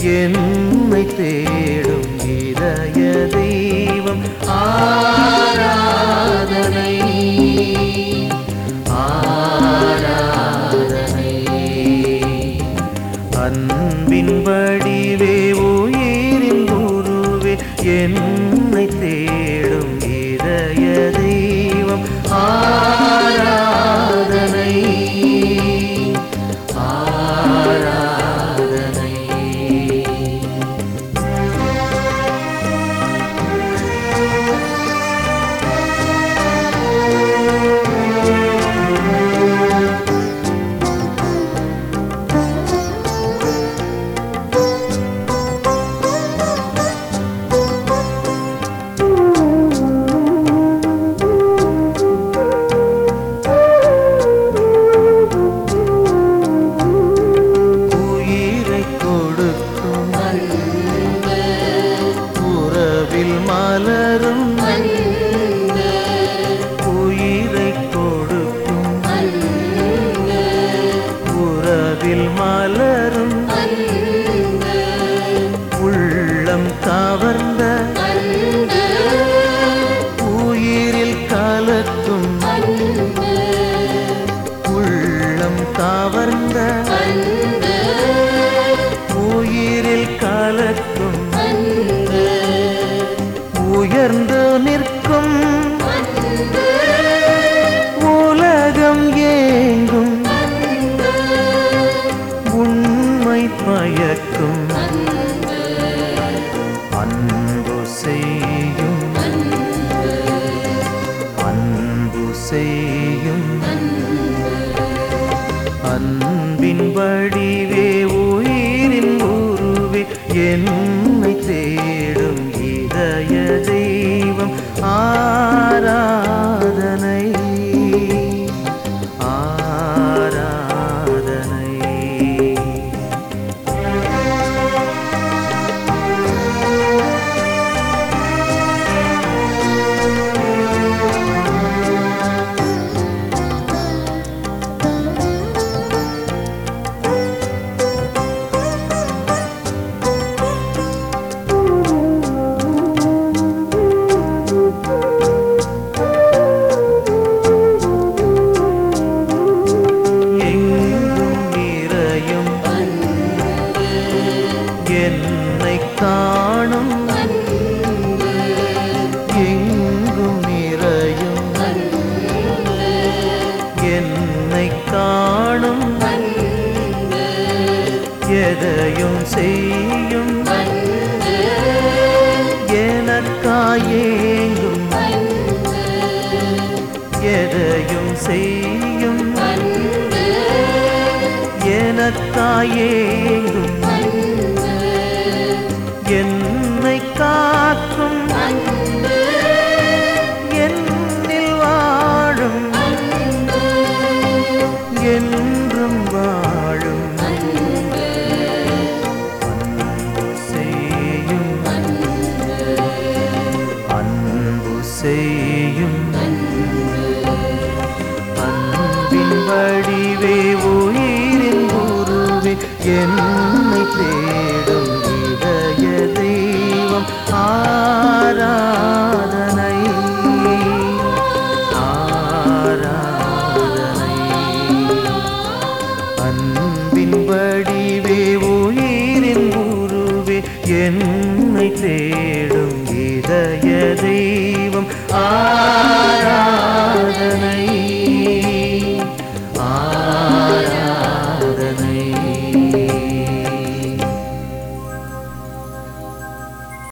என்னை தேடும் இதய தெய்வம் ஆராதனை ஆராதனை அன்பின் வடிவே உயிரின் குருவே என்னை தேடும் இதய தெய்வம் ஆராதனை ஆராதனை உயிரை கொடுக்கும் உறவில் மலரும் உயிரை கொடுக்கும் உறவில் மலரும் உள்ளம் கவர்ந்த உயிரில் கலக்கும் உள்ளம் கவர்ந்த உயிரில் கலக்கும் உயர்ந்து நிற்கும் உலகம் ஏங்கும் உண்மை பயக்கும் அன்பு செய்யும் அன்பு செய்யும் அன்பின் வடிவே உயிரின் உருவே என்னை தேடும் இதய தெய்வம் ஆராதனை ஆராதனை எங்கும் நிறையும் என்னை காணும் எங்கும் நிறையும் என்னை காணும் எதையும் செய்யும் எனக்காயேங்கும் எதையும் செய்யும் எனக்காயேங்கும் என்னை காக்கும் என்னில் வாழும் என்றும் வாழும் அன்பு செய்யும் அன்பு செய்யும் அன்பின் வடிவே உயிரின் குருவே என்